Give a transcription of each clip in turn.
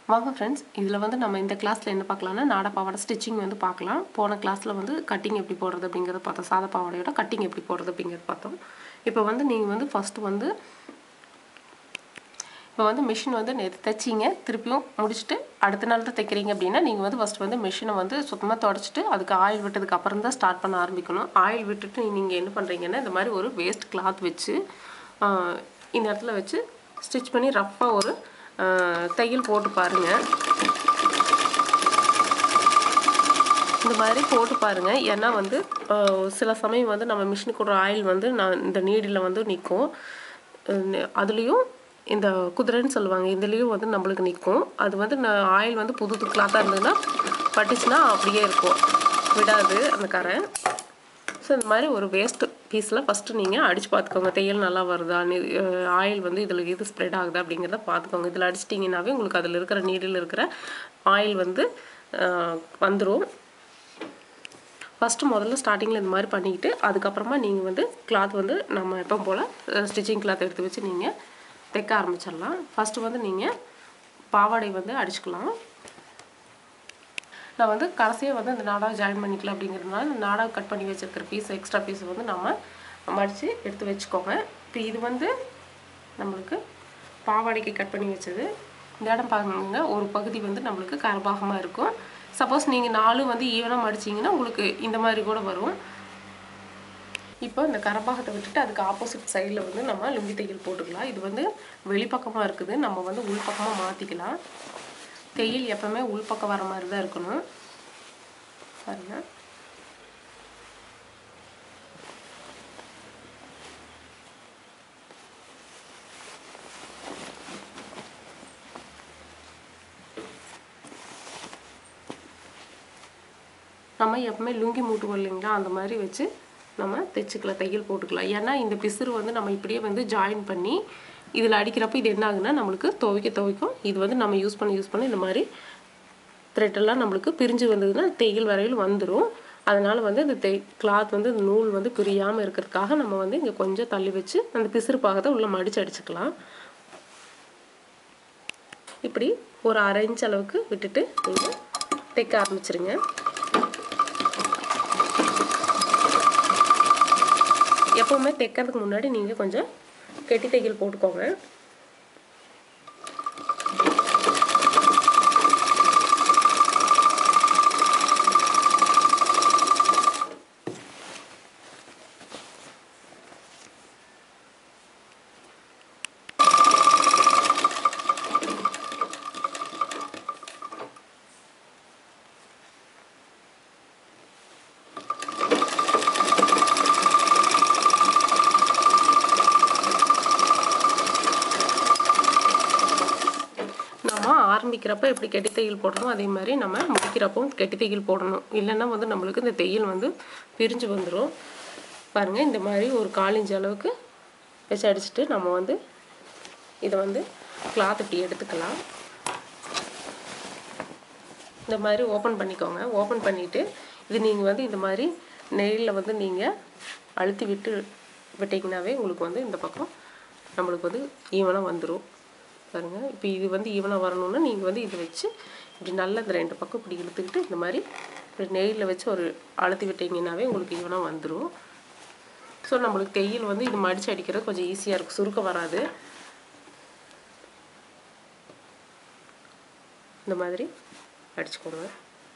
வாங்க ஃப்ரெண்ட்ஸ் இதில் வந்து நம்ம இந்த கிளாஸில் என்ன பார்க்கலாம்னா நாடா பாவாடை ஸ்டிச்சிங் வந்து பார்க்கலாம் போன கிளாஸில் வந்து கட்டிங் எப்படி போடுறது அப்படிங்கிறத பார்த்தோம் சாதா பாவாடையோட கட்டிங் எப்படி போடுறது அப்படிங்கிறத பார்த்தோம் இப்போ வந்து நீங்கள் வந்து ஃபஸ்ட்டு வந்து இப்போ வந்து மிஷின் வந்து நேற்று தைச்சிங்க திருப்பியும் முடிச்சுட்டு அடுத்த நாள் தான் தைக்கிறீங்க அப்படின்னா நீங்கள் வந்து ஃபஸ்ட்டு வந்து மிஷினை வந்து சுத்தமாக தொடச்சிட்டு அதுக்கு ஆயில் விட்டதுக்கு அப்புறம் தான் ஸ்டார்ட் பண்ண ஆரம்பிக்கணும் ஆயில் விட்டுட்டு நீங்கள் என்ன பண்ணுறீங்கன்னா இந்த மாதிரி ஒரு வேஸ்ட் கிளாத் வச்சு ஆஹ், இந்த இடத்துல வச்சு ஸ்டிச் பண்ணி ரஃப்பாக ஒரு ஆஹ், தையல் போட்டு பாருங்கள் இந்த மாதிரி போட்டு பாருங்க ஏன்னா வந்து ஆஹ், சில சமயம் வந்து நம்ம மிஷினுக்கு ஒரு ஆயில் வந்து நான் இந்த நீடில் வந்து நிற்கும் அதுலேயும் இந்த குதிரைன்னு சொல்லுவாங்க இதுலேயும் வந்து நம்மளுக்கு நிற்கும் அது வந்து நான் ஆயில் வந்து புது கிளாத்தாக இருந்ததுன்னா பட்டுச்சுன்னா அப்படியே இருக்கும் விடாது அந்த கரை ஸோ இந்த மாதிரி ஒரு வேஸ்ட் பீஸில் ஃபஸ்ட்டு நீங்கள் அடித்து பார்த்துக்கோங்க தையல் நல்லா வருதா ஆயில் வந்து இதில் இது ஸ்ப்ரெட் ஆகுதா அப்படிங்கிறத பார்த்துக்கோங்க இதில் அடிச்சிட்டிங்கனாவே உங்களுக்கு அதில் இருக்கிற நீடில் இருக்கிற ஆயில் வந்து வந்துடும் ஃபஸ்ட்டு முதல்ல ஸ்டார்டிங்கில் இந்த மாதிரி பண்ணிக்கிட்டு அதுக்கப்புறமா நீங்கள் வந்து கிளாத் வந்து நம்ம எப்போ போல் ஸ்டிச்சிங் கிளாத் எடுத்து வச்சு நீங்கள் தைக்க ஆரம்பிச்சிடலாம் ஃபஸ்ட்டு வந்து நீங்கள் பாவாடை வந்து அடிச்சுக்கலாம் நான் வந்து கடைசியாக வந்து இந்த நாடாவை ஜாயின் பண்ணிக்கலாம் அப்படிங்கிறதுனால இந்த நாடாவை கட் பண்ணி வச்சிருக்கிற பீஸ் எக்ஸ்ட்ரா பீஸ் வந்து நம்ம மடித்து எடுத்து வச்சுக்கோங்க இப்போ இது வந்து நம்மளுக்கு பாவாடைக்கு கட் பண்ணி வச்சது இந்த இடம் பாருங்க ஒரு பகுதி வந்து நம்மளுக்கு கரபாகமாக இருக்கும் சப்போஸ் நீங்கள் நாலும் வந்து ஈவனாக மடிச்சிங்கன்னா உங்களுக்கு இந்த மாதிரி கூட வரும் இப்போ இந்த கரப்பாகத்தை விட்டுட்டு அதுக்கு ஆப்போசிட் சைடில் வந்து நம்ம லுங்கி தையல் போட்டுக்கலாம் இது வந்து வெளிப்பக்கமாக இருக்குது நம்ம வந்து உள்பக்கமாக மாற்றிக்கலாம் தையல் எப்பவுமே உள்பக்கம் வர மாதிரி தான் இருக்கணும் பாருங்க நம்ம எப்பவுமே லுங்கி மூட்டுவோம் இல்லைங்களா அந்த மாதிரி வச்சு நம்ம தைச்சிக்கலாம் தையல் போட்டுக்கலாம் ஏன்னா இந்த பிசுறு வந்து நம்ம இப்படியே வந்து ஜாயின் பண்ணி இதில் அடிக்கிறப்ப இது என்ன ஆகுன்னா நம்மளுக்கு துவைக்க துவைக்கும் இது வந்து நம்ம யூஸ் பண்ண யூஸ் பண்ண இந்த மாதிரி த்ரெட்டெல்லாம் நம்மளுக்கு பிரிஞ்சு வந்ததுன்னா தையல் வரையில் வந்துடும் அதனால் வந்து இந்த தை கிளாத் வந்து இந்த நூல் வந்து பிரியாமல் இருக்கிறதுக்காக நம்ம வந்து இங்கே கொஞ்சம் தள்ளி வச்சு அந்த பிசுறு பாகத்தை உள்ளே மடித்து அடிச்சுக்கலாம் இப்படி ஒரு அரை இன்ச் அளவுக்கு விட்டுட்டு நீங்கள் தைக்க ஆரம்பிச்சிருங்க எப்போவுமே தைக்கிறதுக்கு முன்னாடி நீங்கள் கொஞ்சம் கெட்டி தையல் போட்டுக்கோங்க நம்ம ஆரம்பிக்கிறப்ப எப்படி கெட்டி தையல் போடணும் அதே மாதிரி நம்ம முடிக்கிறப்பவும் கெட்டி தையல் போடணும் இல்லைன்னா வந்து நம்மளுக்கு இந்த தையல் வந்து பிரிஞ்சு வந்துடும் பாருங்கள் இந்த மாதிரி ஒரு கால் இன்ச் அளவுக்கு வச்சு அடிச்சுட்டு நம்ம வந்து இதை வந்து கிளாத் இப்படி எடுத்துக்கலாம் இந்த மாதிரி ஓப்பன் பண்ணிக்கோங்க ஓப்பன் பண்ணிவிட்டு இது நீங்கள் வந்து இந்த மாதிரி நெயிலில் வந்து நீங்கள் அழுத்தி விட்டு விட்டிங்கனாவே உங்களுக்கு வந்து இந்த பக்கம் நம்மளுக்கு வந்து ஈவனாக வந்துடும் பாருங்கள் இப்போ இது வந்து ஈவனாக வரணும்னா நீங்கள் வந்து இதை வச்சு இப்படி நல்லா இந்த ரெண்டு பக்கம் இப்படி இழுத்துக்கிட்டு இந்த மாதிரி இப்படி நெயிலில் வச்சு ஒரு அழுத்தி விட்டிங்கனாவே உங்களுக்கு ஈவனாக வந்துடும் ஸோ நம்மளுக்கு தையல் வந்து இது மடித்து அடிக்கிறது கொஞ்சம் ஈஸியாக இருக்கும் சுருக்கம் வராது இந்த மாதிரி அடிச்சுக்கோங்க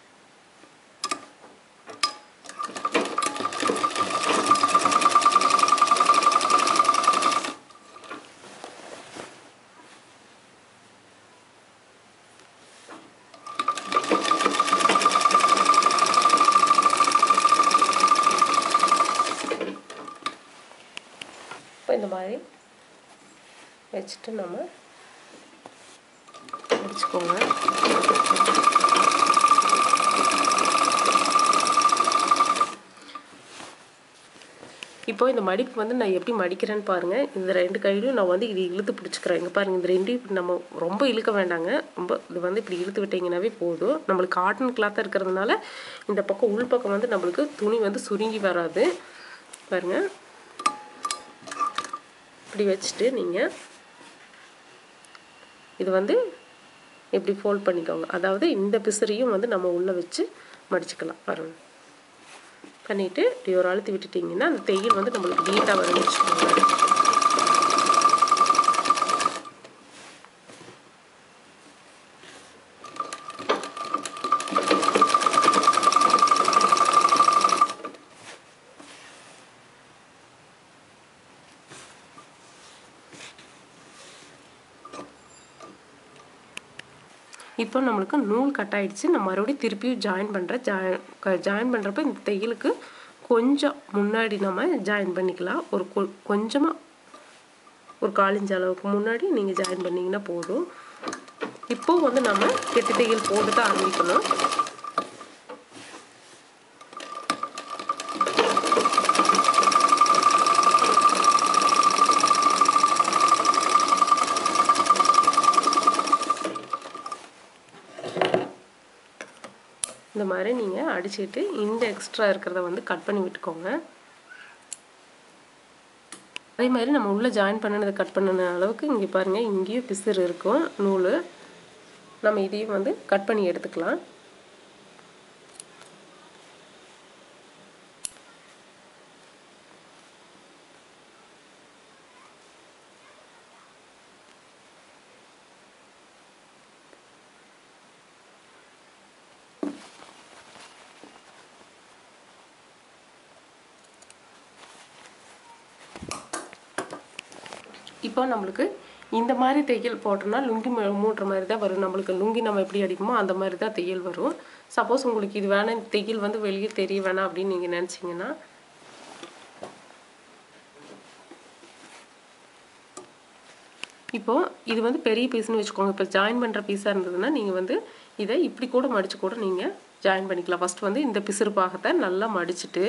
இப்போ இந்த மாதிரி வச்சுட்டு நம்ம அடிச்சுக்கோங்க இப்போ இந்த மடிப்பு வந்து நான் எப்படி மடிக்கிறேன்னு பாருங்கள் இந்த ரெண்டு கையிலையும் நான் வந்து இது இழுத்து பிடிச்சிக்கிறேன் இங்கே பாருங்கள் இந்த ரெண்டையும் இப்படி நம்ம ரொம்ப இழுக்க வேண்டாங்க ரொம்ப இது வந்து இப்படி இழுத்து விட்டிங்கனாவே போதும் நம்மளுக்கு காட்டன் கிளாத்தாக இருக்கிறதுனால இந்த பக்கம் உள் பக்கம் வந்து நம்மளுக்கு துணி வந்து சுருங்கி வராது பாருங்கள் இப்படி வச்சுட்டு நீங்கள் இது வந்து இப்படி ஃபோல்ட் பண்ணிக்கோங்க அதாவது இந்த பிசிறியும் வந்து நம்ம உள்ளே வச்சு மடிச்சுக்கலாம் பாருங்க பண்ணிவிட்டு இப்படி ஒரு அழுத்தி விட்டுட்டிங்கன்னா அந்த தையல் வந்து நம்மளுக்கு நீட்டாக வரும்னு வச்சுக்கோங்க இப்போ நம்மளுக்கு நூல் கட் ஆயிடுச்சு நான் மறுபடியும் திருப்பியும் ஜாயின் பண்ணுறேன் ஜாயின் ஜாயின் பண்ணுறப்ப இந்த தையலுக்கு கொஞ்சம் முன்னாடி நம்ம ஜாயின் பண்ணிக்கலாம் ஒரு கொ கொஞ்சமாக ஒரு காலிஞ்ச அளவுக்கு முன்னாடி நீங்கள் ஜாயின் பண்ணிங்கன்னா போதும் இப்போ வந்து நம்ம கெட்டி தையல் போட்டு தான் ஆரம்பிக்கணும் இந்த மாதிரி நீங்கள் அடிச்சுட்டு இந்த எக்ஸ்ட்ரா இருக்கிறத வந்து கட் பண்ணி விட்டுக்கோங்க அதே மாதிரி நம்ம உள்ளே ஜாயின் பண்ணினதை கட் பண்ணின அளவுக்கு இங்கே பாருங்கள் இங்கேயும் பிசுறு இருக்கும் நூல் நம்ம இதையும் வந்து கட் பண்ணி எடுத்துக்கலாம் இப்போ நம்மளுக்கு இந்த மாதிரி தையல் போட்டோம்னா லுங்கி மு- மூட்டுற மாதிரி தான் வரும் நம்மளுக்கு லுங்கி நம்ம எப்படி அடிக்குமோ அந்த மாதிரி தான் தையல் வரும் சப்போஸ் உங்களுக்கு இது வேணாம் இந்த தையல் வந்து வெளியே தெரிய வேணாம் அப்படின்னு நீங்கள் நினச்சிங்கன்னா இப்போ இது வந்து பெரிய பீஸ்னு வச்சுக்கோங்க இப்போ ஜாயின் பண்ணுற பீஸாக இருந்ததுன்னா நீங்கள் வந்து இதை இப்படி கூட மடித்து கூட நீங்கள் ஜாயின் பண்ணிக்கலாம் ஃபஸ்ட் வந்து இந்த பிசுறு பாகத்தை நல்லா மடிச்சிட்டு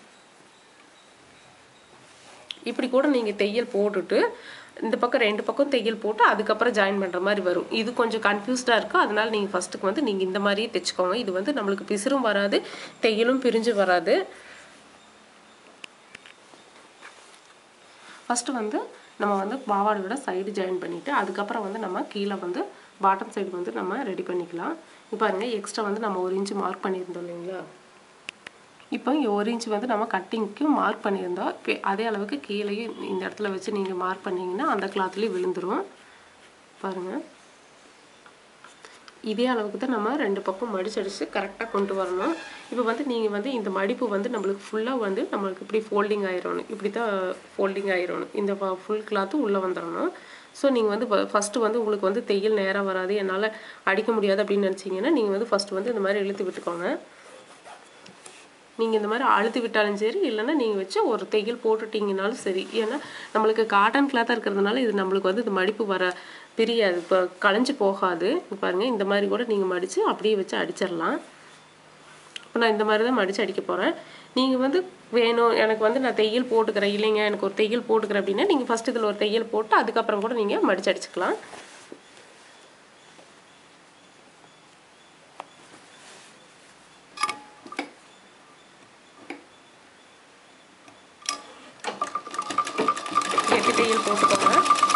இப்படி கூட நீங்கள் தையல் போட்டுட்டு இந்த பக்கம் ரெண்டு பக்கம் தையல் போட்டு அதுக்கப்புறம் ஜாயின் பண்ணுற மாதிரி வரும் இது கொஞ்சம் கன்ஃபியூஸ்டாக இருக்கும் அதனால நீங்கள் ஃபஸ்ட்டுக்கு வந்து நீங்கள் இந்த மாதிரியே தைச்சுக்கோங்க இது வந்து நம்மளுக்கு பிசுறும் வராது தையலும் பிரிஞ்சு வராது ஃபஸ்ட்டு வந்து நம்ம வந்து பாவாடையோட சைடு ஜாயின் பண்ணிவிட்டு அதுக்கப்புறம் வந்து நம்ம கீழே வந்து பாட்டம் சைடு வந்து நம்ம ரெடி பண்ணிக்கலாம் இப்போ பாருங்க எக்ஸ்ட்ரா வந்து நம்ம ஒரு இன்ச்சு மார்க் பண்ணியிருந்தோம் இல்லைங்களா இப்போ இங்கே ஒரு இன்ச் வந்து நம்ம கட்டிங்க்கு மார்க் பண்ணியிருந்தோம் இப்போ அதே அளவுக்கு கீழேயும் இந்த இடத்துல வச்சு நீங்கள் மார்க் பண்ணீங்கன்னா அந்த கிளாத்லேயும் விழுந்துரும் பாருங்கள் இதே அளவுக்கு தான் நம்ம ரெண்டு பக்கம் மடிச்சு அடிச்சு கரெக்டாக கொண்டு வரணும் இப்போ வந்து நீங்கள் வந்து இந்த மடிப்பு வந்து நம்மளுக்கு ஃபுல்லாக வந்து நம்மளுக்கு இப்படி ஃபோல்டிங் ஆயிரணும் இப்படி தான் ஃபோல்டிங் ஆயிரணும் இந்த ஃபுல் கிளாத்து உள்ளே வந்துடணும் ஸோ நீங்கள் வந்து ஃபஸ்ட்டு வந்து உங்களுக்கு வந்து தையல் நேராக வராது என்னால் அடிக்க முடியாது அப்படின்னு நினச்சிங்கன்னா நீங்கள் வந்து ஃபஸ்ட்டு வந்து இந்த மாதிரி இழுத்து விட்டுக்கோங்க நீங்கள் இந்த மாதிரி அழுத்தி விட்டாலும் சரி இல்லைன்னா நீங்கள் வச்சு ஒரு தையல் போட்டுட்டீங்கனாலும் சரி ஏன்னா நம்மளுக்கு காட்டன் கிளாத்தாக இருக்கிறதுனால இது நம்மளுக்கு வந்து இந்த மடிப்பு வர பிரியாது இப்போ களைஞ்சு போகாது இங்க பாருங்க இந்த மாதிரி கூட நீங்கள் மடித்து அப்படியே வச்சு அடிச்சிடலாம் இப்போ நான் இந்த மாதிரி தான் மடித்து அடிக்க போகிறேன் நீங்கள் வந்து வேணும் எனக்கு வந்து நான் தையல் போட்டுக்கிறேன் இல்லைங்க எனக்கு ஒரு தையல் போட்டுக்கிறேன் அப்படின்னா நீங்கள் ஃபஸ்ட் இதில் ஒரு தையல் போட்டு அதுக்கப்புறம் கூட நீங்கள் மடித்து அடிச்சுக்கலாம் எட்டு தையல் போட்டுக்கோங்க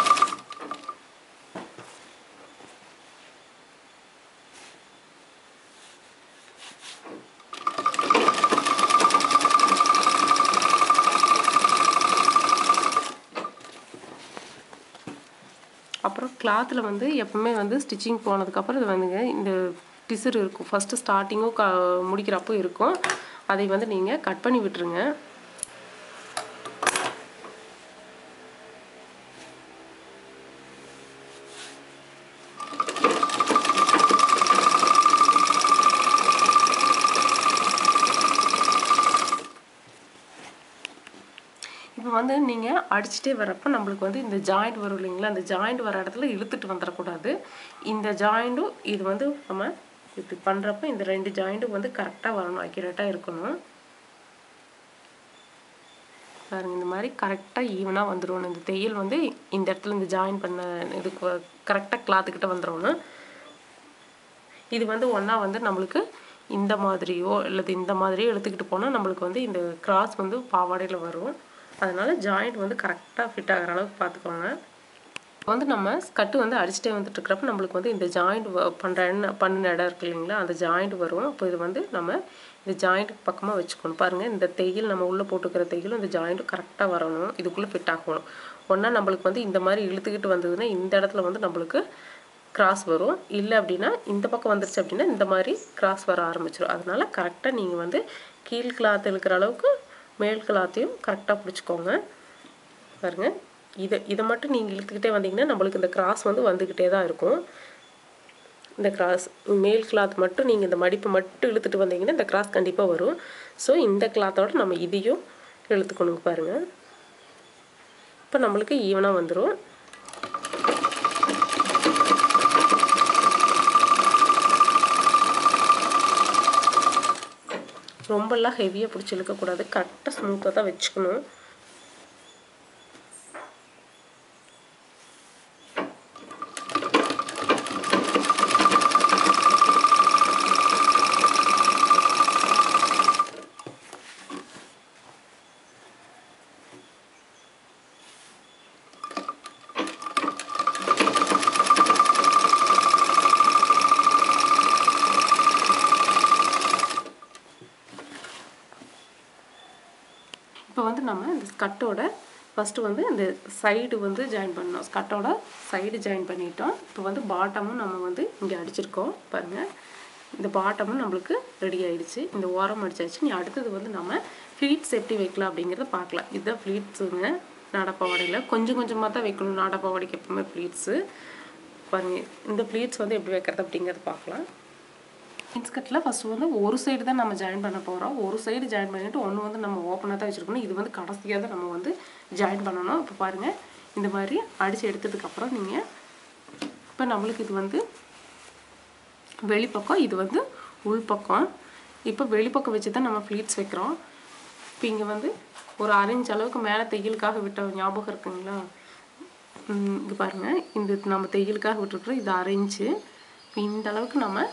அப்புறம் கிளாத்தில் வந்து எப்பவுமே வந்து ஸ்டிச்சிங் போனதுக்கப்புறம் இது வந்துங்க இந்த பிசுறு இருக்கும் ஃபஸ்ட்டு ஸ்டார்டிங்கும் க முடிக்கிறப்போ இருக்கும் அதை வந்து நீங்கள் கட் பண்ணி விட்டுருங்க இப்போ வந்து நீங்கள் அடிச்சுட்டே வரப்போ நம்மளுக்கு வந்து இந்த ஜாயிண்ட் வரும் இல்லைங்களா அந்த ஜாயிண்ட் வர இடத்துல இழுத்துட்டு வந்துடக்கூடாது இந்த ஜாயிண்ட்டும் இது வந்து நம்ம இப்படி பண்ணுறப்ப இந்த ரெண்டு ஜாயிண்ட்டும் வந்து கரெக்டாக வரணும் அக்யூரேட்டாக இருக்கணும் பாருங்க இந்த மாதிரி கரெக்டாக ஈவனாக வந்துடும் இந்த தையல் வந்து இந்த இடத்துல இந்த ஜாயின் பண்ண இதுக்கு கரெக்டாக கிளாத்துக்கிட்ட வந்துடணும் இது வந்து ஒன்றா வந்து நம்மளுக்கு இந்த மாதிரியோ அல்லது இந்த மாதிரியோ எடுத்துக்கிட்டு போனால் நம்மளுக்கு வந்து இந்த கிராஸ் வந்து பாவாடையில் வரும் அதனால ஜாயிண்ட் வந்து கரெக்டாக ஃபிட் ஆகிற அளவுக்கு பார்த்துக்கோங்க வந்து நம்ம கட்டு வந்து அடிச்சுட்டே வந்துட்டு இருக்கிறப்ப நம்மளுக்கு வந்து இந்த ஜாயிண்ட் பண்ணுற பண்ணின இடம் இருக்கு இல்லைங்களா அந்த ஜாயிண்ட் வரும் அப்போ இது வந்து நம்ம இந்த ஜாயிண்ட் பக்கமாக வச்சுக்கணும் பாருங்கள் இந்த தையல் நம்ம உள்ளே போட்டுக்கிற தையலும் இந்த ஜாயிண்ட்டும் கரெக்டாக வரணும் இதுக்குள்ளே ஃபிட் ஆகணும் ஒன்றா நம்மளுக்கு வந்து இந்த மாதிரி இழுத்துக்கிட்டு வந்ததுன்னா இந்த இடத்துல வந்து நம்மளுக்கு கிராஸ் வரும் இல்லை அப்படின்னா இந்த பக்கம் வந்துருச்சு அப்படின்னா இந்த மாதிரி கிராஸ் வர ஆரம்பிச்சிடும் அதனால கரெக்டாக நீங்கள் வந்து கீழ் கிளாத் இழுக்கிற அளவுக்கு மேல் கிளாத்தையும் கரெக்டாக பிடிச்சிக்கோங்க பாருங்க இதை இதை மட்டும் நீங்கள் இழுத்துக்கிட்டே வந்தீங்கன்னா நம்மளுக்கு இந்த கிராஸ் வந்து வந்துக்கிட்டே தான் இருக்கும் இந்த கிராஸ் மேல் கிளாத் மட்டும் நீங்கள் இந்த மடிப்பு மட்டும் இழுத்துட்டு வந்தீங்கன்னா இந்த கிராஸ் கண்டிப்பாக வரும் ஸோ இந்த கிளாத்தோட நம்ம இதையும் இழுத்துக்கணுங்க பாருங்கள் இப்போ நம்மளுக்கு ஈவனாக வந்துடும் ரொம்பலாம் ஹெவியாக பிடிச்சி இழுக்கக்கூடாது கரெக்டாக ஸ்மூத்தாக தான் வச்சுக்கணும் இப்போ வந்து நம்ம இந்த ஸ்கட்டோட ஃபஸ்ட்டு வந்து இந்த சைடு வந்து ஜாயின் பண்ணோம் ஸ்கட்டோட சைடு ஜாயின் பண்ணிட்டோம் இப்போ வந்து பாட்டமும் நம்ம வந்து இங்கே அடிச்சிருக்கோம் பாருங்கள் இந்த பாட்டமும் நம்மளுக்கு ரெடி ஆயிடுச்சு இந்த ஓரம் அடிச்சாச்சு நீ அடுத்தது வந்து நம்ம ஃப்ளீட்ஸ் எப்படி வைக்கலாம் அப்படிங்கிறத பார்க்கலாம் இதுதான் ஃப்ளீட்ஸுங்க நாடப்பாவாடையில் கொஞ்சம் கொஞ்சமாக தான் வைக்கணும் நாடப்பாவாடைக்கு எப்பவுமே ஃப்ளீட்ஸு பாருங்க இந்த ஃப்ளீட்ஸ் வந்து எப்படி வைக்கிறது அப்படிங்கிறத பார்க்கலாம் இன்ஸ்கர்ட்டில் ஃபஸ்ட்டு வந்து ஒரு சைடு தான் நம்ம ஜாயின் பண்ண போகிறோம் ஒரு சைடு ஜாயின் பண்ணிவிட்டு ஒன்று வந்து நம்ம ஓப்பனாக தான் வச்சுருக்கணும் இது வந்து கடைசியாக தான் நம்ம வந்து ஜாயின் பண்ணணும் இப்போ பாருங்கள் இந்த மாதிரி அடித்து எடுத்ததுக்கப்புறம் நீங்கள் இப்போ நம்மளுக்கு இது வந்து வெளிப்பக்கம் இது வந்து உள்பக்கம் இப்போ வெளிப்பக்கம் வச்சு தான் நம்ம ஃப்ளீட்ஸ் வைக்கிறோம் இப்போ இங்கே வந்து ஒரு அரை இன்ச் அளவுக்கு மேலே தையலுக்காக விட்ட ஞாபகம் இருக்குங்களா இங்கே பாருங்கள் இந்த நம்ம தையலுக்காக விட்டுருக்குறோம் இது அரை இன்ச்சு இந்த அளவுக்கு நம்ம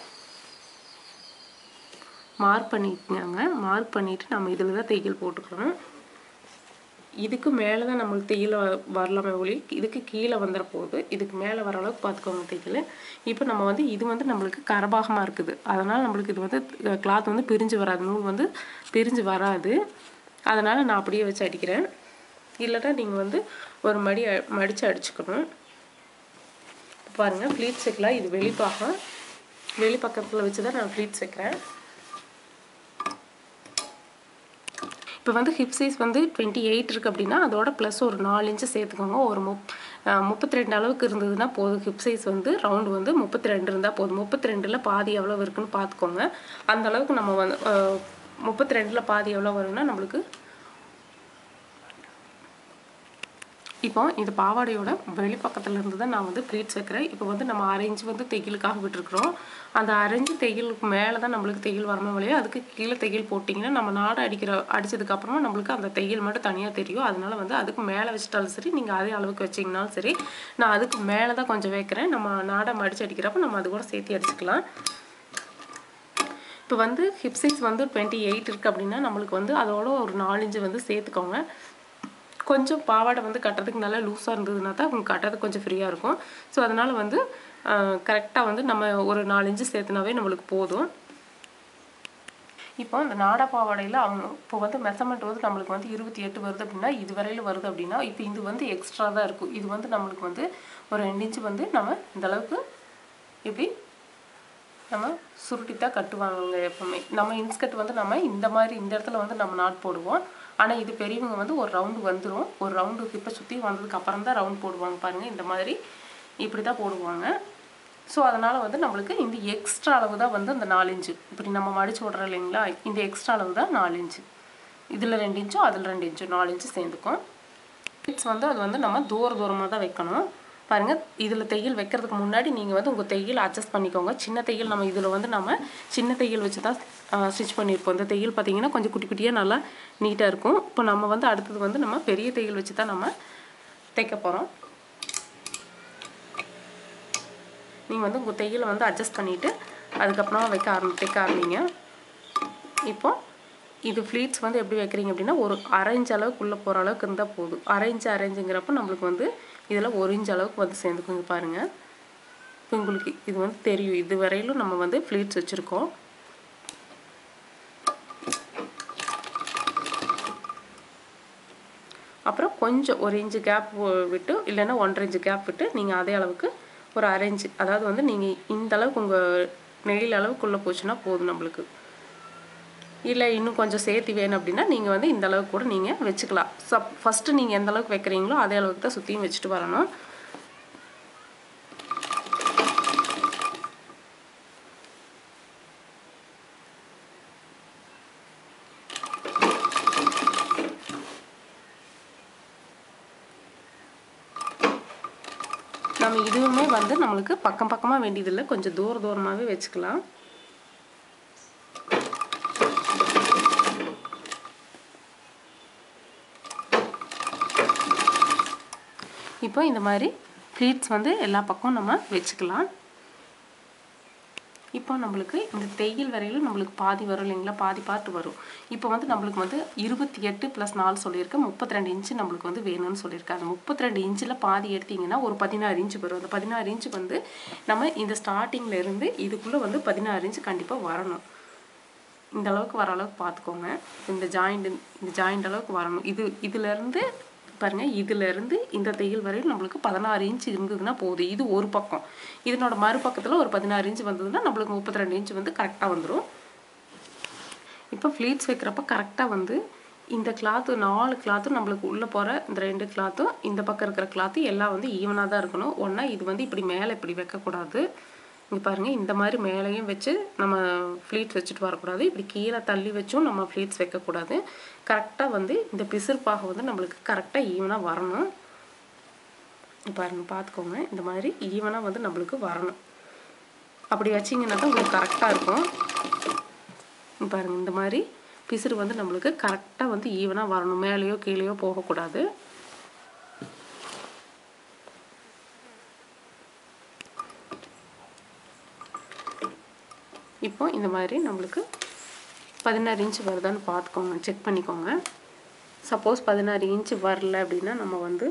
மார்க் பண்ணிக்கோங்க மார்க் பண்ணிவிட்டு நம்ம இதில் தான் தையல் போட்டுக்கணும் இதுக்கு மேலே தான் நம்மளுக்கு தையல் வ- வரலாமே ஒளி இதுக்கு கீழே வந்துட போகுது இதுக்கு மேலே வர அளவுக்கு பார்த்துக்கோங்க தையல் இப்போ நம்ம வந்து இது வந்து நம்மளுக்கு கரபாகமாக இருக்குது அதனால் நம்மளுக்கு இது வந்து கிளாத் வந்து பிரிஞ்சு வராது நூல் வந்து பிரிஞ்சு வராது அதனால் நான் அப்படியே வச்சு அடிக்கிறேன் இல்லைன்னா நீங்கள் வந்து ஒரு மடி அ- மடிச்சு அடிச்சுக்கணும் பாருங்கள் ப்ளீட்ஸ் வைக்கலாம் இது வெளிப்பாகம் வெளி பக்கத்தில் வச்சு தான் நான் ப்ளீட்ஸ் வைக்கிறேன் இப்போ வந்து ஹிப் சைஸ் வந்து டுவெண்ட்டி எயிட் இருக்குது அப்படின்னா அதோட ப்ளஸ் ஒரு நாலு இன்ச்சு சேர்த்துக்கோங்க ஒரு முப் முப்பத்தி ரெண்டு அளவுக்கு இருந்ததுன்னா போதும் ஹிப் சைஸ் வந்து ரவுண்டு வந்து முப்பத்தி ரெண்டு இருந்தால் போதும் முப்பத்தி ரெண்டில் பாதி எவ்வளோ இருக்குன்னு பார்த்துக்கோங்க அந்த அளவுக்கு நம்ம வந்து முப்பத்தி ரெண்டில் பாதி எவ்வளோ வரும்னா நம்மளுக்கு இப்போ இந்த பாவாடையோட வெளிப்பக்கத்துல இருந்து தான் நான் வந்து ப்ளீட்ஸ் வைக்கிறேன் இப்போ வந்து நம்ம அரைஞ்சு வந்து தையலுக்காக விட்டுருக்குறோம் அந்த அரைஞ்சு தையலுக்கு மேலே தான் நம்மளுக்கு தையல் வரணும் வழியோ அதுக்கு கீழே தையல் போட்டிங்கன்னா நம்ம நாடை அடிக்கிற அடிச்சதுக்கு அப்புறமா நம்மளுக்கு அந்த தையல் மட்டும் தனியாக தெரியும் அதனால வந்து அதுக்கு மேலே வச்சிட்டாலும் சரி நீங்கள் அதே அளவுக்கு வச்சிங்கனாலும் சரி நான் அதுக்கு மேலே தான் கொஞ்சம் வைக்கிறேன் நம்ம நாடை மடிச்சு அடிக்கிறப்ப நம்ம அது கூட சேர்த்து அடிச்சுக்கலாம் இப்போ வந்து ஹிப் சைஸ் வந்து டுவெண்ட்டி எயிட் இருக்குது அப்படின்னா நம்மளுக்கு வந்து அதோட ஒரு நாலஞ்சு வந்து சேர்த்துக்கோங்க கொஞ்சம் பாவாடை வந்து கட்டுறதுக்கு நல்லா லூஸாக இருந்ததுன்னா தான் உங்களுக்கு கட்டுறதுக்கு கொஞ்சம் ஃப்ரீயாக இருக்கும் ஸோ அதனால் வந்து கரெக்டாக வந்து நம்ம ஒரு நாலஞ்சு சேர்த்துனாவே நம்மளுக்கு போதும் இப்போ இந்த நாடா பாவாடையில் அவங்க இப்போ வந்து மெஷர்மெண்ட் வந்து நம்மளுக்கு வந்து இருபத்தி எட்டு வருது அப்படின்னா இது வரையில வருது அப்படின்னா இப்போ இது வந்து எக்ஸ்ட்ரா தான் இருக்கும் இது வந்து நம்மளுக்கு வந்து ஒரு ரெண்டு இன்ச்சு வந்து நம்ம இந்த அளவுக்கு இப்படி நம்ம சுருட்டி தான் கட்டுவாங்க எப்பவுமே நம்ம இன்ஸ்கர்ட் வந்து நம்ம இந்த மாதிரி இந்த இடத்துல வந்து நம்ம நாட் போடுவோம் ஆனால் இது பெரியவங்க வந்து ஒரு ரவுண்டு வந்துடும் ஒரு ரவுண்டு இப்போ சுற்றி வந்ததுக்கு அப்புறம் தான் ரவுண்ட் போடுவாங்க பாருங்கள் இந்த மாதிரி இப்படி தான் போடுவாங்க ஸோ அதனால் வந்து நம்மளுக்கு இந்த எக்ஸ்ட்ரா அளவு தான் வந்து அந்த நாலு இன்ச்சு இப்படி நம்ம மடிச்சு விட்றோம் இல்லைங்களா இந்த எக்ஸ்ட்ரா அளவு தான் நாலு இன்ச்சு இதில் ரெண்டு இன்ச்சும் அதில் ரெண்டு இன்ச்சும் நாலு இன்ச்சு சேர்ந்துக்கும் பிட்ஸ் வந்து அது வந்து நம்ம தூர தூரமாக தான் வைக்கணும் பாருங்கள் இதில் தையல் வைக்கிறதுக்கு முன்னாடி நீங்கள் வந்து உங்கள் தையல் அட்ஜஸ்ட் பண்ணிக்கோங்க சின்ன தையல் நம்ம இதில் வந்து நம்ம சின்ன தையல் வச்சு தான் ஸ்டிச் பண்ணியிருப்போம் இந்த தையல் பார்த்தீங்கன்னா கொஞ்சம் குட்டி குட்டியாக நல்லா நீட்டாக இருக்கும் இப்போ நம்ம வந்து அடுத்தது வந்து நம்ம பெரிய தையல் வச்சு தான் நம்ம தைக்க போகிறோம் நீங்கள் வந்து உங்கள் தையலை வந்து அட்ஜஸ்ட் பண்ணிவிட்டு அதுக்கப்புறமா வைக்க ஆரம்பி தைக்க ஆரம்பிங்க இப்போ இது ஃப்ளீட்ஸ் வந்து எப்படி வைக்கிறீங்க அப்படின்னா ஒரு அரை இன்ச் அளவுக்கு உள்ளே போகிற அளவுக்கு இருந்தால் போதும் அரை இன்ச் அரை இன்ச்சுங்கிறப்ப நம்மளுக்கு வந்து இதில் ஒரு இன்ச் அளவுக்கு வந்து சேர்ந்துக்குங்க பாருங்கள் இப்போ உங்களுக்கு இது வந்து தெரியும் இது வரையிலும் நம்ம வந்து ஃப்ளீட்ஸ் வச்சுருக்கோம் அப்புறம் கொஞ்சம் ஒரு இன்ச்சு கேப் விட்டு இல்லைன்னா ஒன்றரை இன்ச்சு கேப் விட்டு நீங்கள் அதே அளவுக்கு ஒரு அரை இன்ச்சு அதாவது வந்து நீங்கள் இந்த அளவுக்கு உங்கள் நெயில் அளவுக்குள்ளே போச்சுன்னா போதும் நம்மளுக்கு இல்லை இன்னும் கொஞ்சம் சேர்த்து வேணும் அப்படின்னா நீங்கள் வந்து இந்த அளவுக்கு கூட நீங்கள் வச்சுக்கலாம் சப் ஃபஸ்ட்டு நீங்கள் எந்த அளவுக்கு வைக்கிறீங்களோ அதே அளவுக்கு தான் சுற்றியும் வச்சுட்டு வரணும் நம்ம இதுவுமே வந்து நம்மளுக்கு பக்கம் பக்கமாக வேண்டியதில்லை கொஞ்சம் தூர தூரமாகவே வச்சுக்கலாம் இப்போ இந்த மாதிரி ப்ளீட்ஸ் வந்து எல்லா பக்கமும் நம்ம வச்சுக்கலாம் இப்போ நம்மளுக்கு இந்த தையல் வரையிலும் நம்மளுக்கு பாதி வரும் இல்லைங்களா பாதி பார்ட் வரும் இப்போ வந்து நம்மளுக்கு வந்து இருபத்தி எட்டு ப்ளஸ் நாலு சொல்லியிருக்கேன் முப்பத்தி ரெண்டு இன்ச்சு நம்மளுக்கு வந்து வேணும்னு சொல்லியிருக்கேன் அந்த முப்பத்தி ரெண்டு இன்ச்சில் பாதி எடுத்தீங்கன்னா ஒரு பதினாறு இன்ச்சு வரும் அந்த பதினாறு இன்ச்சு வந்து நம்ம இந்த ஸ்டார்டிங்கில் இருந்து இதுக்குள்ளே வந்து பதினாறு இன்ச்சு கண்டிப்பாக வரணும் இந்த அளவுக்கு வர அளவுக்கு பார்த்துக்கோங்க இந்த ஜாயிண்ட் இந்த ஜாயிண்ட் அளவுக்கு வரணும் இது இதுலேருந்து பாருங்க இதுலேருந்து இந்த தையல் வரையும் நம்மளுக்கு பதினாறு இன்ச் இருந்ததுன்னா போதும் இது ஒரு பக்கம் இதனோட மறுபக்கத்தில் ஒரு பதினாறு இன்ச் வந்ததுன்னா நம்மளுக்கு முப்பத்தி ரெண்டு இன்ச் வந்து கரெக்டாக வந்துடும் இப்போ ஃப்ளீட்ஸ் வைக்கிறப்ப கரெக்டாக வந்து இந்த கிளாத்து நாலு கிளாத்தும் நம்மளுக்கு உள்ளே போகிற இந்த ரெண்டு கிளாத்தும் இந்த பக்கம் இருக்கிற கிளாத்து எல்லாம் வந்து ஈவனாக தான் இருக்கணும் ஒன்றா இது வந்து இப்படி மேலே இப்படி வைக்கக்கூடாது இங்கே பாருங்கள் இந்த மாதிரி மேலேயும் வச்சு நம்ம ஃப்ளீட்ஸ் வச்சுட்டு வரக்கூடாது இப்படி கீழே தள்ளி வச்சும் நம்ம ஃப்ளீட்ஸ் வைக்கக்கூடாது கரெக்டாக வந்து இந்த பிசிற்பாக வந்து நம்மளுக்கு கரெக்டாக ஈவனாக வரணும் பாருங்க பார்த்துக்கோங்க இந்த மாதிரி ஈவனாக வந்து நம்மளுக்கு வரணும் அப்படி வச்சிங்கன்னா தான் உங்களுக்கு கரெக்டாக இருக்கும் பாருங்க இந்த மாதிரி பிசிறு வந்து நம்மளுக்கு கரெக்டாக வந்து ஈவனாக வரணும் மேலேயோ கீழேயோ போகக்கூடாது இப்போ இந்த மாதிரி நம்மளுக்கு பதினாறு இன்ச்சு வருதான்னு பார்த்துக்கோங்க செக் பண்ணிக்கோங்க சப்போஸ் பதினாறு இன்ச்சு வரல அப்படின்னா நம்ம வந்து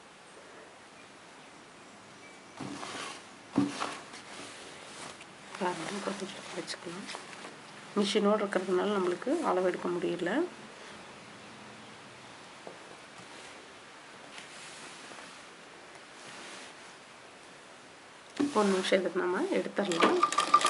கொஞ்சம் வச்சுக்கலாம் மிஷினோடு இருக்கிறதுனால நம்மளுக்கு அளவு எடுக்க முடியல ஒரு நிமிஷம் இதுக்கு நம்ம எடுத்துடலாம்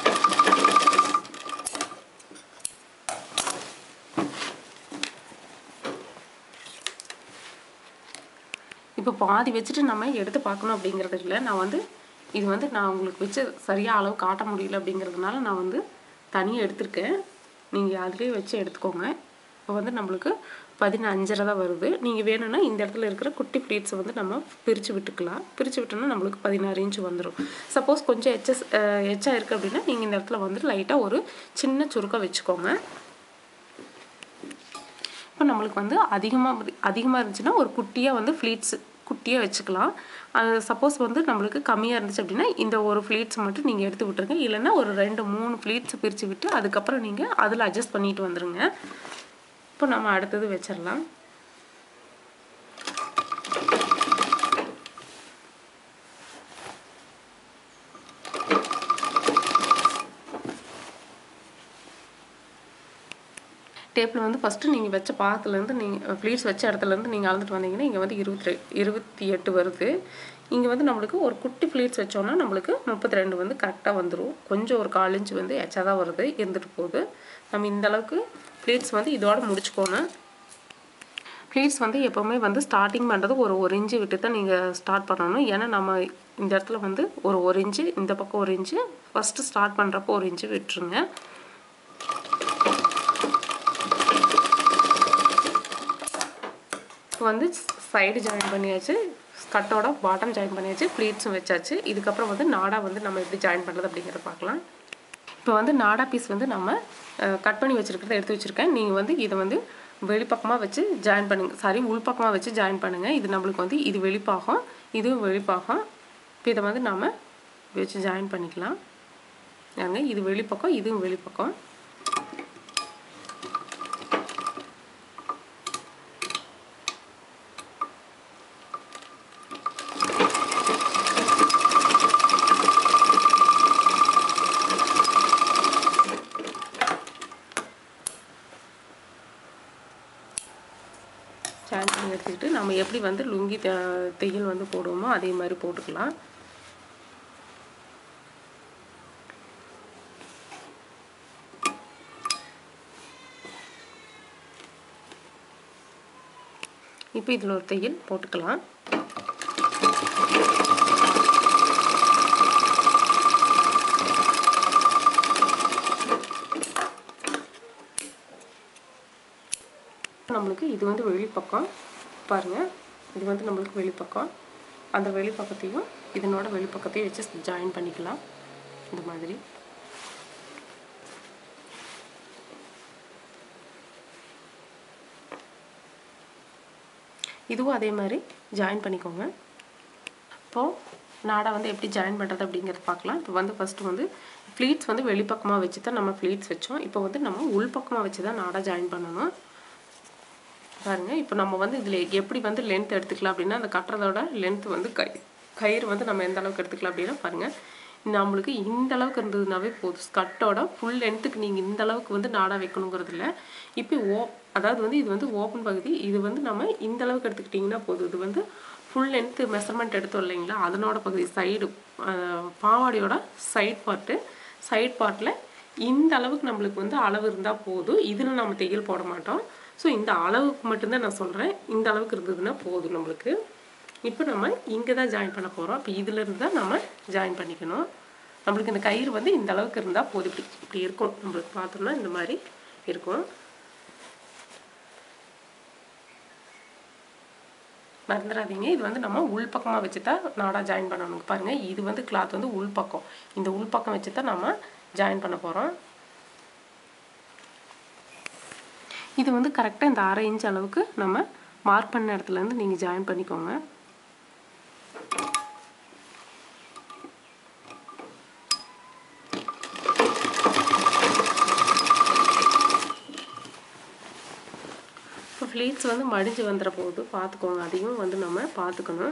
இப்போ பாதி வச்சுட்டு நம்ம எடுத்து பார்க்கணும் அப்படிங்கிறது இல்லை நான் வந்து இது வந்து நான் உங்களுக்கு வச்சு சரியாக அளவு காட்ட முடியல அப்படிங்கிறதுனால நான் வந்து தனியாக எடுத்திருக்கேன் நீங்கள் அதுலேயே வச்சு எடுத்துக்கோங்க இப்போ வந்து நம்மளுக்கு பதினஞ்சரை தான் வருது நீங்கள் வேணும்னா இந்த இடத்துல இருக்கிற குட்டி ப்ளீட்ஸை வந்து நம்ம பிரித்து விட்டுக்கலாம் பிரித்து விட்டோம்னா நம்மளுக்கு பதினாறு இன்ச்சு வந்துடும் சப்போஸ் கொஞ்சம் எச்சஸ் எச்சா இருக்குது அப்படின்னா நீங்கள் இந்த இடத்துல வந்துட்டு லைட்டாக ஒரு சின்ன சுருக்கம் வச்சுக்கோங்க இப்போ நம்மளுக்கு வந்து அதிகமாக அதிகமாக இருந்துச்சுன்னா ஒரு குட்டியாக வந்து ஃப்ளீட்ஸ் குட்டியாக வச்சுக்கலாம் அது சப்போஸ் வந்து நம்மளுக்கு கம்மியாக இருந்துச்சு அப்படின்னா இந்த ஒரு ஃப்ளீட்ஸ் மட்டும் நீங்கள் எடுத்து விட்ருங்க இல்லைன்னா ஒரு ரெண்டு மூணு ஃப்ளீட்ஸ் பிரித்து விட்டு அதுக்கப்புறம் நீங்கள் அதில் அட்ஜஸ்ட் பண்ணிட்டு வந்துடுங்க இப்போ நம்ம அடுத்தது வச்சிடலாம் டேப்பில் வந்து ஃபஸ்ட்டு நீங்கள் வச்ச பாகத்துலேருந்து நீங்கள் ஃப்ளீட்ஸ் வச்ச இடத்துலேருந்து நீங்கள் அளந்துட்டு வந்தீங்கன்னா இங்கே வந்து இருபத்தி இருபத்தி எட்டு வருது இங்கே வந்து நம்மளுக்கு ஒரு குட்டி ஃப்ளீட்ஸ் வச்சோன்னா நம்மளுக்கு முப்பத்தி ரெண்டு வந்து கரெக்டாக வந்துடும் கொஞ்சம் ஒரு கால் இன்ச்சு வந்து எச்சா தான் வருது இருந்துட்டு போகுது நம்ம இந்த அளவுக்கு ஃப்ளீட்ஸ் வந்து இதோட முடிச்சுக்கோணும் ஃப்ளீட்ஸ் வந்து எப்போவுமே வந்து ஸ்டார்டிங் பண்ணுறது ஒரு ஒரு இன்ச்சு விட்டு தான் நீங்கள் ஸ்டார்ட் பண்ணணும் ஏன்னா நம்ம இந்த இடத்துல வந்து ஒரு ஒரு இன்ச்சு இந்த பக்கம் ஒரு இன்ச்சு ஃபஸ்ட்டு ஸ்டார்ட் பண்ணுறப்போ ஒரு இன்ச்சு விட்டுருங்க இப்போ வந்து சைடு ஜாயின் பண்ணியாச்சு கட்டோட பாட்டம் ஜாயின் பண்ணியாச்சு ப்ளீட்ஸும் வச்சாச்சு இதுக்கப்புறம் வந்து நாடா வந்து நம்ம எப்படி ஜாயின் பண்ணுறது அப்படிங்கிறத பார்க்கலாம் இப்போ வந்து நாடா பீஸ் வந்து நம்ம கட் பண்ணி வச்சுருக்கிறத எடுத்து வச்சுருக்கேன் நீங்கள் வந்து இதை வந்து வெளிப்பக்கமாக வச்சு ஜாயின் பண்ணுங்க சாரி உள்பக்கமாக வச்சு ஜாயின் பண்ணுங்கள் இது நம்மளுக்கு வந்து இது வெளிப்பாகம் இதுவும் வெளிப்பாகம் இப்போ இதை வந்து நாம் வச்சு ஜாயின் பண்ணிக்கலாம் ஏங்க இது வெளிப்பக்கம் இதுவும் வெளிப்பக்கம் எடுத்துக்கிட்டு நம்ம எப்படி வந்து லுங்கி த- தையல் வந்து போடுவோமோ அதே மாதிரி போட்டுக்கலாம் இப்போ இதில் ஒரு தையல் போட்டுக்கலாம் நம்மளுக்கு இது வந்து வெளிப்பக்கம் பாருங்கள் இது வந்து நம்மளுக்கு வெளிப்பக்கம் அந்த வெளிப்பக்கத்தையும் இதனோட வெளிப்பக்கத்தையும் வச்சு ஜாயின் பண்ணிக்கலாம் இந்த மாதிரி இதுவும் அதே மாதிரி ஜாயின் பண்ணிக்கோங்க இப்போது நாடா வந்து எப்படி ஜாயின் பண்ணுறது அப்படிங்கிறத பார்க்கலாம் இப்போ வந்து ஃபஸ்ட்டு வந்து ஃப்ளீட்ஸ் வந்து வெளிப்பக்கமாக வச்சு தான் நம்ம ஃப்ளீட்ஸ் வச்சோம் இப்போ வந்து நம்ம உள்பக்கமாக வச்சு தான் நாடா ஜாயின் பண்ணணும் பாருங்க இப்போ நம்ம வந்து இதில் எப்படி வந்து லென்த் எடுத்துக்கலாம் அப்படின்னா அந்த கட்டுறதோட லென்த் வந்து கை கயிறு வந்து நம்ம எந்த அளவுக்கு எடுத்துக்கலாம் அப்படின்னா பாருங்கள் நம்மளுக்கு இந்த அளவுக்கு இருந்ததுனாவே போதும் ஸ்கர்ட்டோட ஃபுல் லென்த்துக்கு நீங்கள் இந்த அளவுக்கு வந்து நாடா வைக்கணுங்கிறது இல்லை இப்போ ஓ அதாவது வந்து இது வந்து ஓப்பன் பகுதி இது வந்து நம்ம இந்த அளவுக்கு எடுத்துக்கிட்டிங்கன்னா போதும் இது வந்து ஃபுல் லென்த்து மெஷர்மெண்ட் எடுத்தோம் இல்லைங்களா அதனோட பகுதி சைடு பாவாடையோட சைட் பார்ட்டு சைட் பார்ட்டில் இந்த அளவுக்கு நம்மளுக்கு வந்து அளவு இருந்தால் போதும் இதில் நம்ம தையல் போட மாட்டோம் ஸோ இந்த அளவுக்கு மட்டும்தான் நான் சொல்கிறேன் இந்த அளவுக்கு இருந்ததுன்னா போதும் நம்மளுக்கு இப்போ நம்ம இங்கே தான் ஜாயின் பண்ண போகிறோம் இப்போ இதிலிருந்து தான் நம்ம ஜாயின் பண்ணிக்கணும் நம்மளுக்கு இந்த கயிறு வந்து இந்த அளவுக்கு இருந்தால் போதும் இப்படி இப்படி இருக்கும் நம்மளுக்கு பார்த்தோம்னா இந்த மாதிரி இருக்கும் மறந்துடாதீங்க இது வந்து நம்ம உள்பக்கமாக வச்சு தான் நாடா ஜாயின் பண்ணணும் பாருங்கள் இது வந்து கிளாத் வந்து உள்பக்கம் இந்த உள்பக்கம் வச்சு தான் நம்ம ஜாயின் பண்ண போகிறோம் இது வந்து கரெக்டாக இந்த அரை இன்ச் அளவுக்கு நம்ம மார்க் பண்ண இடத்துலேருந்து நீங்கள் ஜாயின் பண்ணிக்கோங்க இப்போ ஃப்ளீட்ஸ் வந்து மடிஞ்சு வந்துட போகுது பார்த்துக்கோங்க அதையும் வந்து நம்ம பார்த்துக்கணும்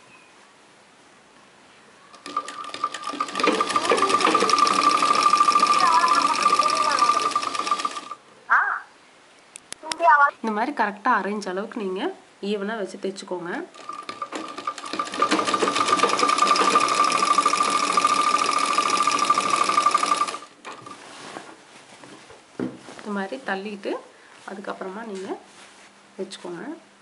இந்த மாதிரி கரெக்டாக அரேஞ்ச் அளவுக்கு நீங்கள் ஈவனாக வச்சு தைச்சுக்கோங்க இந்த மாதிரி தள்ளிட்டு அதுக்கப்புறமா நீங்கள் வச்சுக்கோங்க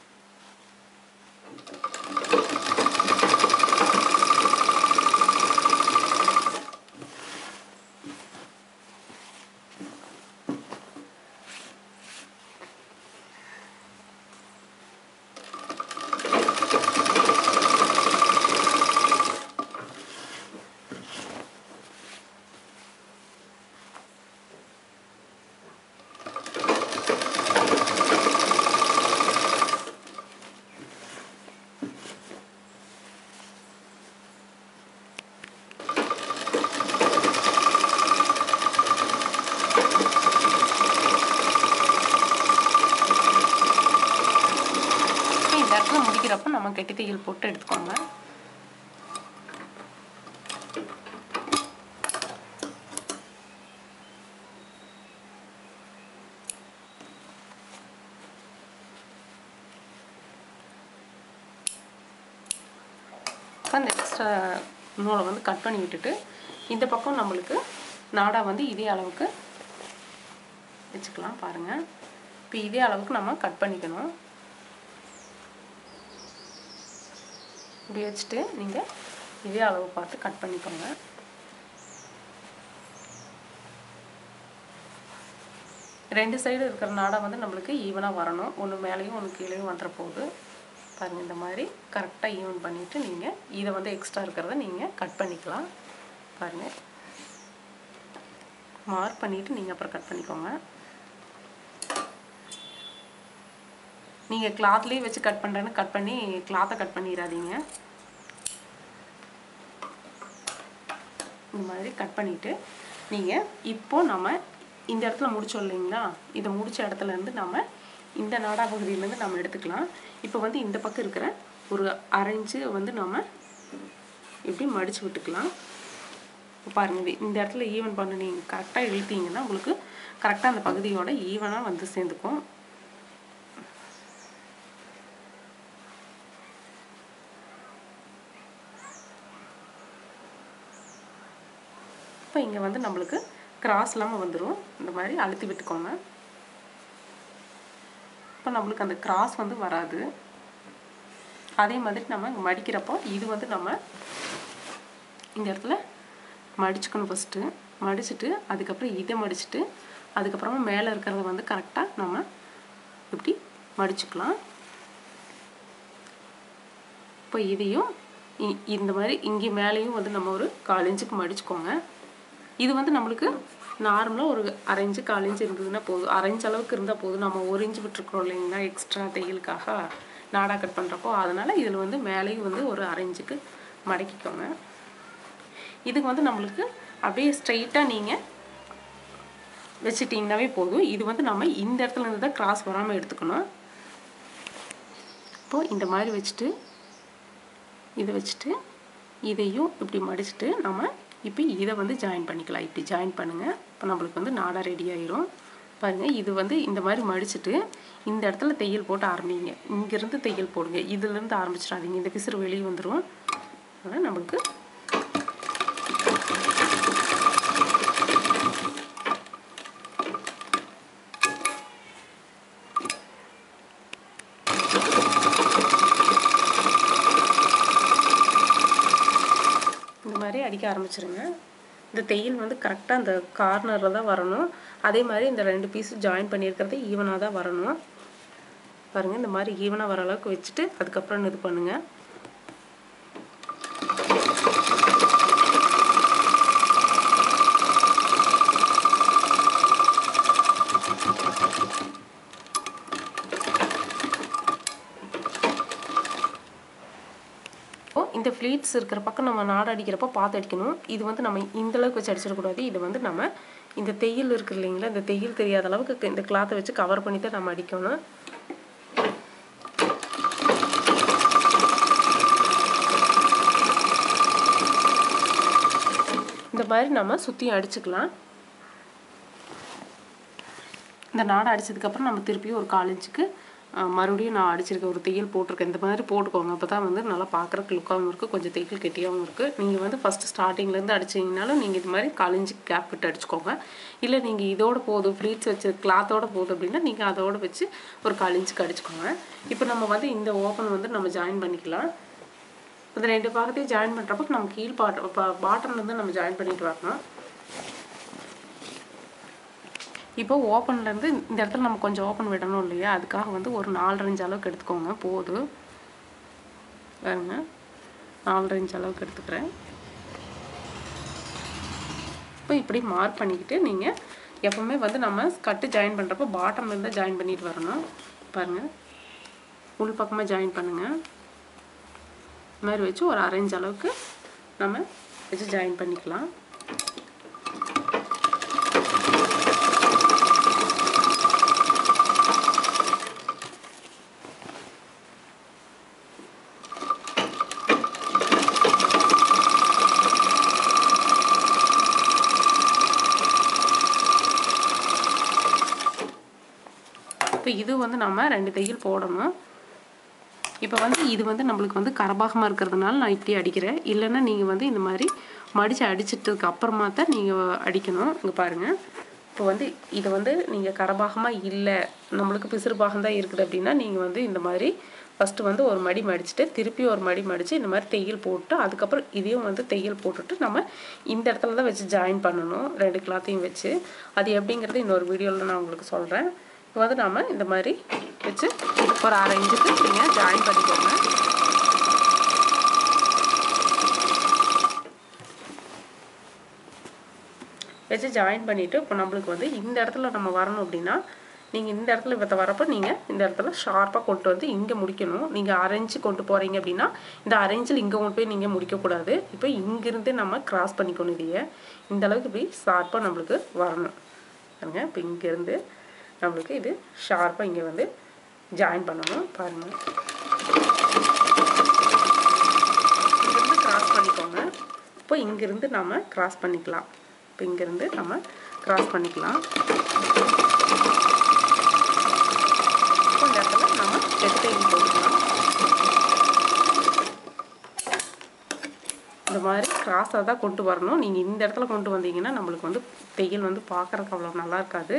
இப்போ இந்த இடத்துல முடிக்கிறப்ப நம்ம கெட்டி தையல் போட்டு எடுத்துக்கோங்க இப்போ அந்த எக்ஸ்ட்ரா நூலை வந்து கட் பண்ணி விட்டுட்டு இந்த பக்கம் நம்மளுக்கு நாடா வந்து இதே அளவுக்கு வச்சுக்கலாம் பாருங்கள் இப்போ இதே அளவுக்கு நம்ம கட் பண்ணிக்கணும் இப்படி வச்சுட்டு நீங்கள் இதே அளவு பார்த்து கட் பண்ணிக்கோங்க ரெண்டு சைடு இருக்கிற நாடா வந்து நம்மளுக்கு ஈவனாக வரணும் ஒன்று மேலேயும் ஒன்று கீழேயும் வந்துட போகுது பாருங்கள் இந்த மாதிரி கரெக்டாக ஈவன் பண்ணிவிட்டு நீங்கள் இதை வந்து எக்ஸ்ட்ரா இருக்கிறத நீங்கள் கட் பண்ணிக்கலாம் பாருங்கள் மார்க் பண்ணிவிட்டு நீங்கள் அப்புறம் கட் பண்ணிக்கோங்க நீங்கள் கிளாத்லேயே வச்சு கட் பண்ணுறேன்னு கட் பண்ணி கிளாத்தை கட் பண்ணிடாதீங்க இந்த மாதிரி கட் பண்ணிவிட்டு நீங்கள் இப்போ நம்ம இந்த இடத்துல முடிச்சோம் இல்லைங்களா இதை முடிச்ச இடத்துல இருந்து நம்ம இந்த நாடா பகுதியிலேருந்து நம்ம எடுத்துக்கலாம் இப்போ வந்து இந்த பக்கம் இருக்கிற ஒரு அரை இன்ச்சு வந்து நம்ம இப்படி மடித்து விட்டுக்கலாம் இப்போ பாருங்க இது இந்த இடத்துல ஈவன் பண்ணி நீங்கள் கரெக்டாக இழுத்தீங்கன்னா உங்களுக்கு கரெக்டாக அந்த பகுதியோட ஈவனாக வந்து சேர்ந்துக்கும் இங்கே வந்து நம்மளுக்கு கிராஸ் இல்லாமல் வந்துடும் இந்த மாதிரி அழுத்தி விட்டுக்கோங்க இப்போ நம்மளுக்கு அந்த கிராஸ் வந்து வராது அதே மாதிரி நம்ம இங்க மடிக்கிறப்போ இது வந்து நம்ம இந்த இடத்துல மடிச்சுக்கணும் ஃபஸ்ட்டு மடிச்சுட்டு அதுக்கப்புறம் இதை மடிச்சுட்டு அதுக்கப்புறமா மேலே இருக்கிறத வந்து கரெக்டாக நம்ம இப்படி மடிச்சுக்கலாம் இப்போ இதையும் இ- இந்த மாதிரி இங்கே மேலேயும் வந்து நம்ம ஒரு கால் இன்ச்சுக்கு மடிச்சுக்கோங்க இது வந்து நம்மளுக்கு நார்மலாக ஒரு அரை இன்ச்சு கால் இன்ச்சு இருந்ததுன்னா போதும் அரை இன்ச் அளவுக்கு இருந்தால் போதும் நம்ம ஒரு இன்ச்சு விட்டுருக்குறோம் இல்லைங்களா எக்ஸ்ட்ரா தையலுக்காக நாடா கட் பண்ணுறப்போ அதனால் இதில் வந்து மேலேயும் வந்து ஒரு அரை இன்ச்சுக்கு மடக்கிக்கோங்க இதுக்கு வந்து நம்மளுக்கு அப்படியே ஸ்ட்ரைட்டாக நீங்கள் வச்சுட்டிங்கனாவே போதும் இது வந்து நம்ம இந்த இடத்துல இருந்து தான் கிராஸ் வராமல் எடுத்துக்கணும் இப்போது இந்த மாதிரி வச்சுட்டு இதை வச்சுட்டு இதையும் இப்படி மடிச்சுட்டு நம்ம இப்போ இதை வந்து ஜாயின் பண்ணிக்கலாம் இப்படி ஜாயின் பண்ணுங்கள் இப்போ நம்மளுக்கு வந்து நாடா ரெடி ஆயிரும் பாருங்கள் இது வந்து இந்த மாதிரி மடிச்சுட்டு இந்த இடத்துல தையல் போட்டு ஆரம்பிங்க இங்கேருந்து தையல் போடுங்க இதுலேருந்து ஆரம்பிச்சிடாதீங்க இந்த பிசுறு வெளியே வந்துடும் அதனால் நம்மளுக்கு இந்த மாதிரி அடிக்க ஆரம்பிச்சிருங்க இந்த தையல் வந்து கரெக்டாக அந்த கார்னரில் தான் வரணும் அதே மாதிரி இந்த ரெண்டு பீஸும் ஜாயின் பண்ணியிருக்கிறது ஈவனாக தான் வரணும் பாருங்கள் இந்த மாதிரி ஈவனாக வர அளவுக்கு வச்சுட்டு அதுக்கப்புறம் இது பண்ணுங்கள் இப்போ இந்த ஃப்ளீட்ஸ் இருக்கிற பக்கம் நம்ம நாடு அடிக்கிறப்ப பார்த்து அடிக்கணும் இது வந்து நம்ம இந்த அளவுக்கு வச்சு அடிச்சிடக்கூடாது இது வந்து நம்ம இந்த தையல் இருக்கு இல்லைங்களா இந்த தையல் தெரியாத அளவுக்கு இந்த கிளாத்தை வச்சு கவர் பண்ணி தான் நம்ம அடிக்கணும் இந்த மாதிரி நம்ம சுற்றியும் அடிச்சுக்கலாம் இந்த நாடை அடிச்சதுக்கப்புறம் நம்ம திருப்பியும் ஒரு கால் இன்ச்சுக்கு அஹ், மறுபடியும் நான் அடிச்சிருக்க ஒரு தையல் போட்டிருக்கேன் இந்த மாதிரி போட்டுக்கோங்க அப்போ தான் வந்து நல்லா பார்க்குறக்கு லுக்காகவும் இருக்குது கொஞ்சம் தையல் கெட்டியாகவும் இருக்குது நீங்கள் வந்து ஃபஸ்ட்டு ஸ்டார்டிங்லேருந்து அடிச்சிங்கனாலும் நீங்கள் இது மாதிரி கால் இன்ச்சு கேப் விட்டு அடிச்சுக்கோங்க இல்லை நீங்கள் இதோட போதும் ஃப்ளீட்ஸ் வச்சு கிளாத்தோட போதும் அப்படின்னா நீங்கள் அதோட வச்சு ஒரு கால் இன்ச்சுக்கு அடிச்சுக்கோங்க இப்போ நம்ம வந்து இந்த ஓப்பன் வந்து நம்ம ஜாயின் பண்ணிக்கலாம் இந்த ரெண்டு பாகத்தையும் ஜாயின் பண்ணுறப்ப நம்ம கீழ் பாட்ட பாட்டம்லேருந்து நம்ம ஜாயின் பண்ணிட்டு வரணும் இப்போ ஓப்பன்லேருந்து இந்த இடத்துல நம்ம கொஞ்சம் ஓப்பன் விடணும் இல்லையா அதுக்காக வந்து ஒரு நாலரை இன்ச் அளவுக்கு எடுத்துக்கோங்க போதும் பாருங்க நாலரை இன்ச் அளவுக்கு எடுத்துக்கிறேன் இப்போ இப்படி மார்க் பண்ணிக்கிட்டு நீங்கள் எப்பவுமே வந்து நம்ம கட்டு ஜாயின் பண்ணுறப்போ பாட்டம்லேருந்து தான் ஜாயின் பண்ணிட்டு வரணும் பாருங்கள் உள் பக்கமாக ஜாயின் பண்ணுங்கள் இது மாதிரி வச்சு ஒரு அரை இன்ச் அளவுக்கு நம்ம வச்சு ஜாயின் பண்ணிக்கலாம் இப்போ இது வந்து நம்ம ரெண்டு தையல் போடணும் இப்போ வந்து இது வந்து நம்மளுக்கு வந்து கரபாகமாக இருக்கிறதுனால நான் இப்படி அடிக்கிறேன் இல்லைன்னா நீங்கள் வந்து இந்த மாதிரி மடித்து அடிச்சிட்டதுக்கு அப்புறமா தான் நீங்கள் அடிக்கணும் இங்கே பாருங்கள் இப்போ வந்து இது வந்து நீங்கள் கரபாகமாக இல்லை நம்மளுக்கு பிசுறு பாகம் தான் இருக்குது அப்படின்னா நீங்கள் வந்து இந்த மாதிரி ஃபஸ்ட்டு வந்து ஒரு மடி மடிச்சுட்டு திருப்பி ஒரு மடி மடித்து இந்த மாதிரி தையல் போட்டு அதுக்கப்புறம் இதையும் வந்து தையல் போட்டுட்டு நம்ம இந்த இடத்துல தான் வச்சு ஜாயின் பண்ணணும் ரெண்டு கிளாத்தையும் வச்சு அது எப்படிங்கிறது இன்னொரு வீடியோவில் நான் உங்களுக்கு சொல்கிறேன் இப்போ வந்து நம்ம இந்த மாதிரி வச்சு ஒரு அரை இன்ச்சுக்கு நீங்கள் ஜாயின் பண்ணிக்கோங்க வச்சு ஜாயின் பண்ணிவிட்டு இப்போ நம்மளுக்கு வந்து இந்த இடத்துல நம்ம வரணும் அப்படின்னா நீங்கள் இந்த இடத்துல இப்போ வரப்போ நீங்கள் இந்த இடத்துல ஷார்ப்பாக கொண்டு வந்து இங்கே முடிக்கணும் நீங்கள் அரைஞ்சு கொண்டு போகிறீங்க அப்படின்னா இந்த அரைஞ்சில் இங்கே கொண்டு போய் நீங்கள் முடிக்கக்கூடாது இப்போ இங்கிருந்து நம்ம கிராஸ் பண்ணிக்கணும் இதையே இந்த அளவுக்கு இப்படி ஷார்ப்பாக நம்மளுக்கு வரணும் பாருங்க இப்போ இங்கேருந்து நம்மளுக்கு இது ஷார்ப்பாக இங்கே வந்து ஜாயின் பண்ணணும் பாருங்கள் இங்கேருந்து கிராஸ் பண்ணிக்கோங்க இப்போ இங்கேருந்து நம்ம கிராஸ் பண்ணிக்கலாம் இப்போ இங்கேருந்து நம்ம கிராஸ் பண்ணிக்கலாம் இப்போ இந்த இடத்துல நம்ம வெட்டு தையல் போட்டுக்கலாம் இந்த மாதிரி கிராஸாக தான் கொண்டு வரணும் நீங்கள் இந்த இடத்துல கொண்டு வந்தீங்கன்னா நம்மளுக்கு வந்து தையல் வந்து பார்க்குறதுக்கு அவ்வளோ நல்லா இருக்காது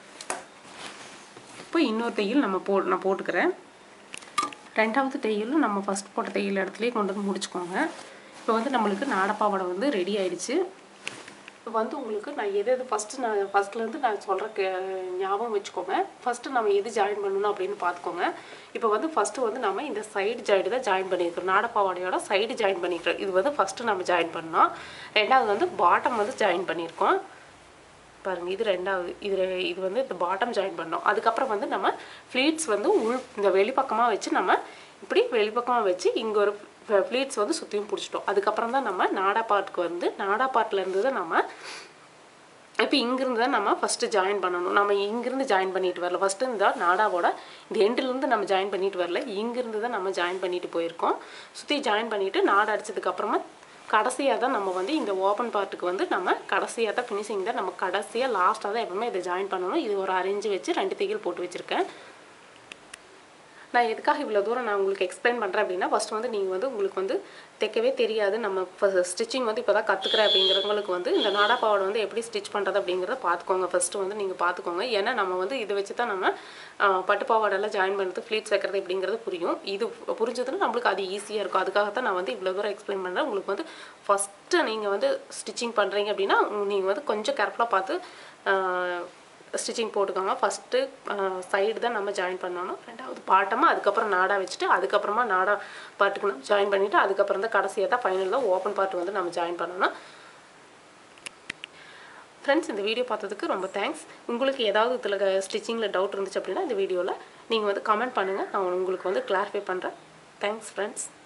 இப்போ இன்னொரு தையல் நம்ம போ நான் போட்டுக்கிறேன் ரெண்டாவது தையலும் நம்ம ஃபஸ்ட் போட்ட தையல் இடத்துலையே கொண்டு வந்து முடிச்சுக்கோங்க இப்போ வந்து நம்மளுக்கு நாடப்பாவாடை வந்து ரெடி ஆயிடுச்சு இப்போ வந்து உங்களுக்கு நான் எது எது ஃபஸ்ட்டு நான் ஃபஸ்ட்லேருந்து நான் சொல்கிற கே ஞாபகம் வச்சுக்கோங்க ஃபஸ்ட்டு நம்ம எது ஜாயின் பண்ணணும் அப்படின்னு பார்த்துக்கோங்க இப்போ வந்து ஃபஸ்ட்டு வந்து நம்ம இந்த சைடு ஜாயின் தான் ஜாயின் பண்ணியிருக்கிறோம் நாடப்பாவாடையோட சைடு ஜாயின் பண்ணிக்கிறோம் இது வந்து ஃபஸ்ட்டு நம்ம ஜாயின் பண்ணோம் ரெண்டாவது வந்து பாட்டம் வந்து ஜாயின் பண்ணியிருக்கோம் பாருங்க இது ரெண்டாவது இது ரெ- இது வந்து இந்த பாட்டம் ஜாயின் பண்ணோம் அதுக்கப்புறம் வந்து நம்ம ஃப்ளீட்ஸ் வந்து உள் இந்த வெளிப்பக்கமாக வச்சு நம்ம இப்படி வெளிப்பக்கமாக வச்சு இங்கே ஒரு ஃப்ளீட்ஸ் வந்து சுற்றியும் பிடிச்சிட்டோம் அதுக்கப்புறம் தான் நம்ம நாடா பாட்டுக்கு வந்து நாடா பாட்டிலேருந்து தான் நம்ம இப்போ இங்கிருந்து தான் நம்ம ஃபஸ்ட்டு ஜாயின் பண்ணணும் நம்ம இங்கிருந்து ஜாயின் பண்ணிட்டு வரல ஃபஸ்ட்டு இந்த நாடாவோட இந்த எண்டுலேருந்து நம்ம ஜாயின் பண்ணிட்டு வரல இங்கிருந்து தான் நம்ம ஜாயின் பண்ணிட்டு போயிருக்கோம் சுற்றி ஜாயின் பண்ணிட்டு நாடு அடிச்சதுக்கப்புறமா கடைசியாக தான் நம்ம வந்து இந்த ஓப்பன் பார்ட்டுக்கு வந்து நம்ம கடைசியாக தான் ஃபினிஷிங் தான் நம்ம கடைசியாக லாஸ்ட்டாக தான் எப்பவுமே இதை ஜாயின் பண்ணணும் இது ஒரு அரேஞ்சு வச்சு ரெண்டு தையல் போட்டு வச்சுருக்கேன் நான் எதுக்காக இவ்வளோ தூரம் நான் உங்களுக்கு எக்ஸ்பிளைன் பண்ணுறேன் அப்படின்னா ஃபர்ஸ்ட் வந்து நீங்கள் வந்து உங்களுக்கு வந்து தைக்கவே தெரியாது நம்ம ஸ்டிச்சிங் வந்து இப்போ தான் கற்றுக்குறேன் அப்படிங்கிறவங்களுக்கு வந்து இந்த நாடா பாவாடை வந்து எப்படி ஸ்டிச் பண்ணுறது அப்படிங்கிறத பார்த்துக்கோங்க ஃபஸ்ட்டு வந்து நீங்கள் பார்த்துக்கோங்க ஏன்னா நம்ம வந்து இதை வச்சு தான் நம்ம ஆஹ், பட்டு பாவாடெல்லாம் ஜாயின் பண்ணுறது ஃப்ளீட்ஸ் வைக்கிறது அப்படிங்கிறது புரியும் இது புரிஞ்சதுன்னா நம்மளுக்கு அது ஈஸியாக இருக்கும் அதுக்காக தான் நான் வந்து இவ்வளோ தூரம் எக்ஸ்பிளைன் பண்ணுறேன் உங்களுக்கு வந்து ஃபஸ்ட்டு நீங்கள் வந்து ஸ்டிச்சிங் பண்ணுறீங்க அப்படின்னா நீங்கள் வந்து கொஞ்சம் கேர்ஃபுல்லாக பார்த்து ஆஹ், ஸ்டிச்சிங் போட்டுக்கோங்க ஃபஸ்ட்டு சைடு தான் நம்ம ஜாயின் பண்ணணும் ரெண்டாவது பாட்டமாக அதுக்கப்புறம் நாடா வச்சுட்டு அதுக்கப்புறமா நாடா பாட்டுக்கு நம்ம ஜாயின் பண்ணிவிட்டு அதுக்கப்புறம் தான் கடைசியாக தான் ஃபைனலில் ஓப்பன் பார்ட் வந்து நம்ம ஜாயின் பண்ணணும் ஃப்ரெண்ட்ஸ் இந்த வீடியோ பார்த்ததுக்கு ரொம்ப தேங்க்ஸ் உங்களுக்கு ஏதாவது இதில் ஸ்டிச்சிங்கில் டவுட் இருந்துச்சு அப்படின்னா இந்த வீடியோவில் நீங்கள் வந்து கமெண்ட் பண்ணுங்கள் நான் உங்களுக்கு வந்து கிளாரிஃபை பண்ணுறேன் தேங்க்ஸ் ஃப்ரெண்ட்ஸ்